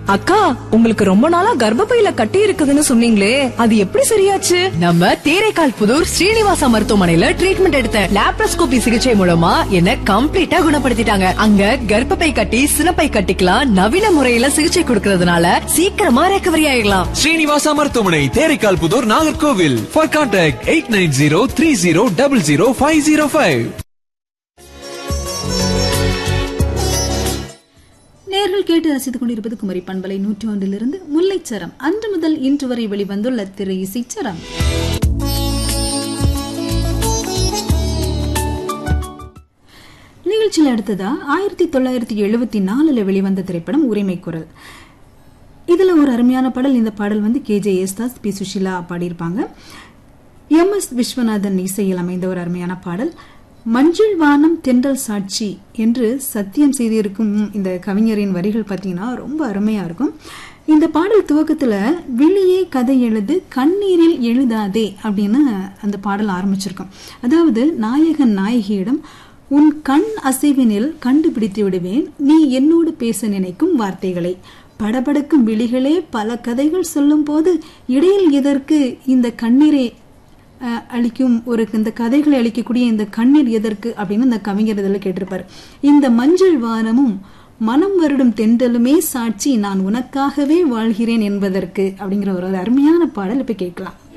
அக்கா உங்களுக்கு ரொம்ப நாளா கர்ப்பப்பையில கட்டி இருக்குதுன்னு சொன்னீங்களே அது எப்படி சரியாச்சு நம்ம தேரைக்கால் புதூர் ஸ்ரீனிவாசா மருத்துவமனையில ட்ரீட்மெண்ட் எடுத்த லாப்ரோஸ்கோபி சிகிச்சை மூலமா என்ன கம்ப்ளீட்டா குணப்படுத்திட்டாங்க அங்க கர்ப்பப்பை கட்டி சினப்பை கட்டிக்கலாம் நவீன முறையில சிகிச்சை கொடுக்கறதுனால சீக்கிரமா ரெக்கவரி ஆயிடலாம் ஸ்ரீனிவாசா மருத்துவமனை Theraikal Puthur Nagercoil for contact eight nine zero three zero double zero five zero five நேர்கள் கேட்டு ரசித்துக் கொண்டிருப்பது குமரி பண்பலை நூற்றி ஒன்றிலிருந்து முல்லைச்சரம் அன்று முதல் இன்று வரை வெளிவந்துள்ள திரு இசைச்சரம் நிகழ்ச்சியில் அடுத்ததா ஆயிரத்தி தொள்ளாயிரத்தி எழுபத்தி நாலுல வெளிவந்த திரைப்படம் உரிமை குரல் இதுல ஒரு அருமையான பாடல் இந்த பாடல் வந்து K J Yesudas P Susheela பாடியிருப்பாங்க எம் எஸ் விஸ்வநாதன் இசையில் அமைந்த ஒரு அருமையான பாடல் மஞ்சள் வானம் தென்றல் சாட்சி என்று சத்தியம் செய்திருக்கும் இந்த கவிஞரின் வரிகள் பார்த்தீங்கன்னா ரொம்ப அருமையா இருக்கும் இந்த பாடல் துவக்கத்துல விழியே கதை எழுது கண்ணீரில் எழுதாதே அப்படின்னு அந்த பாடல் ஆரம்பிச்சிருக்கும் அதாவது நாயகன் நாயகியிடம் உன் கண் அசைவினில் கண்டுபிடித்து விடுவேன் நீ என்னோடு பேச நினைக்கும் வார்த்தைகளை படபடக்கும் விழிகளே பல கதைகள் சொல்லும் போது இடையில் எதற்கு இந்த கண்ணீரை அஹ், அளிக்கும் ஒரு இந்த கதைகளை அளிக்கக்கூடிய இந்த கண்ணீர் எதற்கு அப்படின்னு இந்த கவிஞர் இதில் கேட்டிருப்பார் இந்த மஞ்சள் வானமும் மனம் வருடும் தென்றலுமே சாட்சி நான் உனக்காகவே வாழ்கிறேன் என்பதற்கு அப்படிங்கிற ஒரு அருமையான பாடல் இப்ப கேட்கலாம்